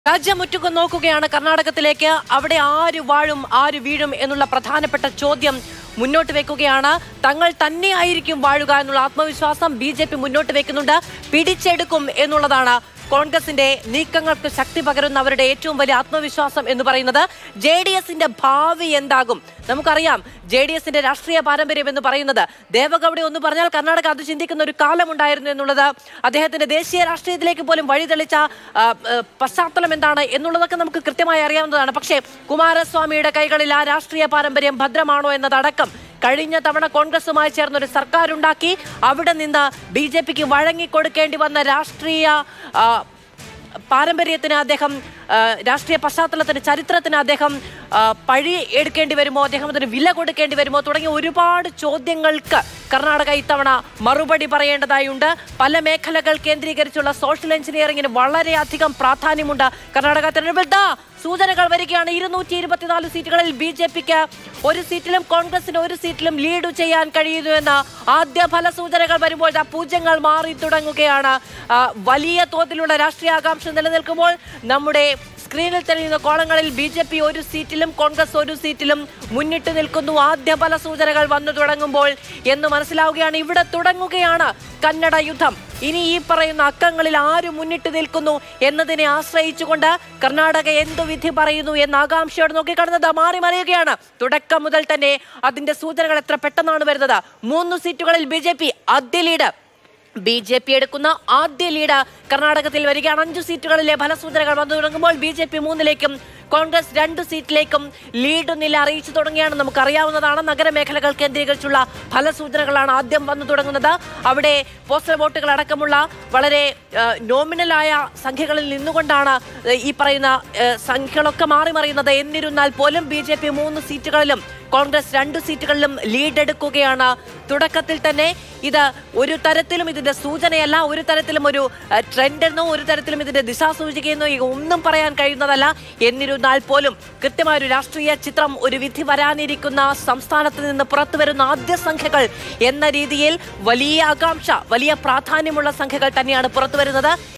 രാജ്യമുറ്റുക്ക് നോക്കുകയാണ് കർണാടകത്തിലേക്ക് അവിടെ ആര് വാഴും ആര് വീഴും എന്നുള്ള പ്രധാനപ്പെട്ട ചോദ്യം മുന്നോട്ട് വെക്കുകയാണ് തങ്ങൾ തന്നെയായിരിക്കും വാഴുക എന്നുള്ള ആത്മവിശ്വാസം ബി ജെ പി മുന്നോട്ട് വെക്കുന്നുണ്ട് പിടിച്ചെടുക്കും എന്നുള്ളതാണ് കോൺഗ്രസിന്റെ നീക്കങ്ങൾക്ക് ശക്തി പകരുന്ന അവരുടെ ഏറ്റവും വലിയ ആത്മവിശ്വാസം എന്ന് പറയുന്നത് ജെ ഡി എസിന്റെ ഭാവി എന്താകും നമുക്കറിയാം ജെ ഡി എസിന്റെ രാഷ്ട്രീയ പാരമ്പര്യം എന്ന് പറയുന്നത് ദേവഗൌഡ ഒന്ന് പറഞ്ഞാൽ കർണാടക അത് ചിന്തിക്കുന്ന ഒരു കാലമുണ്ടായിരുന്നു എന്നുള്ളത് അദ്ദേഹത്തിന്റെ ദേശീയ രാഷ്ട്രീയത്തിലേക്ക് പോലും വഴിതെളിച്ച ആ, ആ, പശ്ചാത്തലം എന്താണ് എന്നുള്ളതൊക്കെ നമുക്ക് കൃത്യമായി അറിയാവുന്നതാണ് പക്ഷേ കുമാരസ്വാമിയുടെ കൈകളിൽ ആ രാഷ്ട്രീയ പാരമ്പര്യം ഭദ്രമാണോ എന്നതടക്കം കഴിഞ്ഞ തവണ കോൺഗ്രസുമായി ചേർന്ന് ഒരു സർക്കാർ ഉണ്ടാക്കി അവിടെ നിന്ന് ബി ജെ പിക്ക് വഴങ്ങിക്കൊടുക്കേണ്ടി വന്ന രാഷ്ട്രീയ ആ, പാരമ്പര്യത്തിന് അദ്ദേഹം ആ, രാഷ്ട്രീയ പശ്ചാത്തലത്തിന് ചരിത്രത്തിന് അദ്ദേഹം ആ, പഴി എടുക്കേണ്ടി വരുമോ അദ്ദേഹം അതിന് വില കൊടുക്കേണ്ടി വരുമോ തുടങ്ങിയ ഒരുപാട് ചോദ്യങ്ങൾക്ക് കർണാടക ഇത്തവണ മറുപടി പറയേണ്ടതായുണ്ട് പല മേഖലകൾ കേന്ദ്രീകരിച്ചുള്ള സോഷ്യൽ എഞ്ചിനീയറിംഗിന് വളരെയധികം പ്രാധാന്യമുണ്ട് കർണാടക തെരഞ്ഞെടുപ്പിൽ ദാ സൂചനകൾ വരികയാണ് ഇരുന്നൂറ്റി ഇരുപത്തിനാല് സീറ്റുകളിൽ ബി ജെ പിക്ക് ഒരു സീറ്റിലും കോൺഗ്രസിന് ഒരു സീറ്റിലും ലീഡ് ചെയ്യാൻ കഴിയുന്നു എന്ന ആദ്യ ഫല സൂചനകൾ വരുമ്പോൾ ദാ പൂജ്യങ്ങൾ മാറി തുടങ്ങുകയാണ് ആ, വലിയ തോതിലുള്ള രാഷ്ട്രീയാകാംക്ഷ നിലനിൽക്കുമ്പോൾ നമ്മുടെ സ്ക്രീനിൽ തെളിയുന്ന കോളങ്ങളിൽ ബി ജെ പി ഒരു സീറ്റിലും കോൺഗ്രസ് ഒരു സീറ്റിലും മുന്നിട്ട് നിൽക്കുന്നു ആദ്യ ഫല സൂചനകൾ വന്നു തുടങ്ങുമ്പോൾ എന്ന് മനസ്സിലാവുകയാണ് ഇവിടെ തുടങ്ങുകയാണ് കന്നഡ യുദ്ധം ഇനി ഈ പറയുന്ന അക്കങ്ങളിൽ ആര് മുന്നിട്ട് നിൽക്കുന്നു എന്നതിനെ ആശ്രയിച്ചുകൊണ്ട് കർണാടക എന്തു വിധി പറയുന്നു എന്ന ആകാംക്ഷയോട് നോക്കിക്കാണുന്നത് മാറി മറിയുകയാണ് തുടക്കം മുതൽ തന്നെ അതിന്റെ സൂചനകൾ എത്ര പെട്ടെന്നാണ് വരുന്നത് മൂന്ന് സീറ്റുകളിൽ ബി ജെ പി ആദ്യ ലീഡ് ബി ജെ പി എടുക്കുന്ന ആദ്യ ലീഡ് കർണാടകത്തിൽ വരികയാണ് അഞ്ചു സീറ്റുകളിലെ ഫലസൂചനകൾ വന്നു തുടങ്ങുമ്പോൾ ബി ജെ പി മൂന്നിലേക്കും കോൺഗ്രസ് രണ്ട് സീറ്റിലേക്കും ലീഡ് നില അറിയിച്ചു തുടങ്ങിയാണ് നമുക്കറിയാവുന്നതാണ് നഗരമേഖലകൾ കേന്ദ്രീകരിച്ചുള്ള ഫലസൂചനകളാണ് ആദ്യം വന്നു തുടങ്ങുന്നത് അവിടെ പോസ്റ്റൽ വോട്ടുകൾ അടക്കമുള്ള വളരെ ആ, നോമിനലായ സംഖ്യകളിൽ നിന്നുകൊണ്ടാണ് ഏ, ഈ പറയുന്ന ഏ, സംഖ്യകളൊക്കെ മാറി മറിയുന്നത് എന്നിരുന്നാൽ പോലും ബി ജെ പി മൂന്ന് സീറ്റുകളിലും കോൺഗ്രസ് രണ്ട് സീറ്റുകളിലും ലീഡ് എടുക്കുകയാണ് തുടക്കത്തിൽ തന്നെ ഇത് ഒരു തരത്തിലും ഇതിന്റെ സൂചനയല്ല ഒരു തരത്തിലും ഒരു ട്രെൻഡ് എന്നോ ഒരു തരത്തിലും ഇതിന്റെ ദിശാസൂചികയെന്നോ ഈ ഒന്നും പറയാൻ കഴിയുന്നതല്ല എന്നിരുന്നാൽ പോലും കൃത്യമായ ഒരു രാഷ്ട്രീയ ചിത്രം ഒരു വിധി വരാനിരിക്കുന്ന സംസ്ഥാനത്ത് നിന്ന് പുറത്തു വരുന്ന ആദ്യ സംഖ്യകൾ എന്ന രീതിയിൽ വലിയ ആകാംക്ഷ വലിയ പ്രാധാന്യമുള്ള സംഖ്യകൾ തന്നെയാണ് പുറത്തു വരുന്നത്